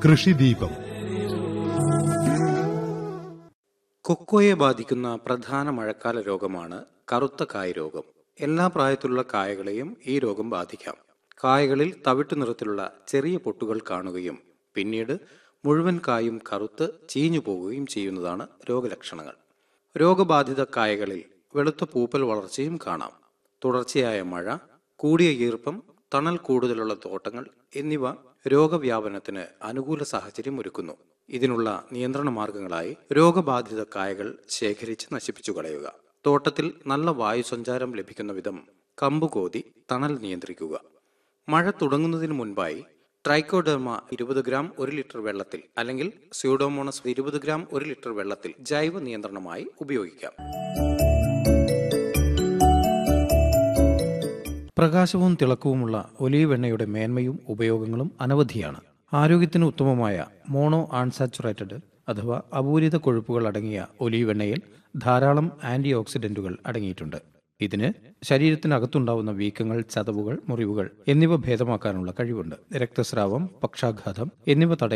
കൃഷിദീപം കൊക്കോയെ ബാധിക്കുന്ന പ്രധാന മഴക്കാല രോഗമാണ് കറുത്ത കായ് രോഗം എല്ലാ പ്രായത്തിലുള്ള കായകളെയും ഈ രോഗം ബാധിക്കാം കായകളിൽ തവിട്ടു നിറത്തിലുള്ള ചെറിയ പൊട്ടുകൾ കാണുകയും പിന്നീട് മുഴുവൻ കായും കറുത്ത് ചീഞ്ഞു പോകുകയും ചെയ്യുന്നതാണ് രോഗലക്ഷണങ്ങൾ രോഗബാധിത കായകളിൽ വെളുത്ത പൂപ്പൽ വളർച്ചയും കാണാം തുടർച്ചയായ മഴ കൂടിയ ഈർപ്പം തണൽ കൂടുതലുള്ള തോട്ടങ്ങൾ എന്നിവ രോഗവ്യാപനത്തിന് അനുകൂല സാഹചര്യം ഒരുക്കുന്നു ഇതിനുള്ള നിയന്ത്രണ മാർഗങ്ങളായി രോഗബാധിത കായകൾ ശേഖരിച്ച് നശിപ്പിച്ചു കളയുക തോട്ടത്തിൽ നല്ല വായുസഞ്ചാരം ലഭിക്കുന്ന വിധം കമ്പുകോതി തണൽ നിയന്ത്രിക്കുക മഴ തുടങ്ങുന്നതിന് മുൻപായി ട്രൈക്കോഡെർമ ഇരുപത് ഗ്രാം ഒരു ലിറ്റർ വെള്ളത്തിൽ അല്ലെങ്കിൽ സ്യൂഡോമോണസ് ഇരുപത് ഗ്രാം ഒരു ലിറ്റർ വെള്ളത്തിൽ ജൈവ നിയന്ത്രണമായി ഉപയോഗിക്കാം പ്രകാശവും തിളക്കവുമുള്ള ഒലീവ് എണ്ണയുടെ മേന്മയും ഉപയോഗങ്ങളും അനവധിയാണ് ആരോഗ്യത്തിന് ഉത്തമമായ മോണോ ആൺസാച്ചുറേറ്റഡ് അഥവാ അപൂരിത കൊഴുപ്പുകൾ അടങ്ങിയ ഒലീവ് എണ്ണയിൽ ധാരാളം ആന്റി ഓക്സിഡന്റുകൾ അടങ്ങിയിട്ടുണ്ട് ഇതിന് ശരീരത്തിനകത്തുണ്ടാവുന്ന വീക്കങ്ങൾ ചതവുകൾ മുറിവുകൾ എന്നിവ ഭേദമാക്കാനുള്ള കഴിവുണ്ട് രക്തസ്രാവം പക്ഷാഘാതം എന്നിവ തടയാൻ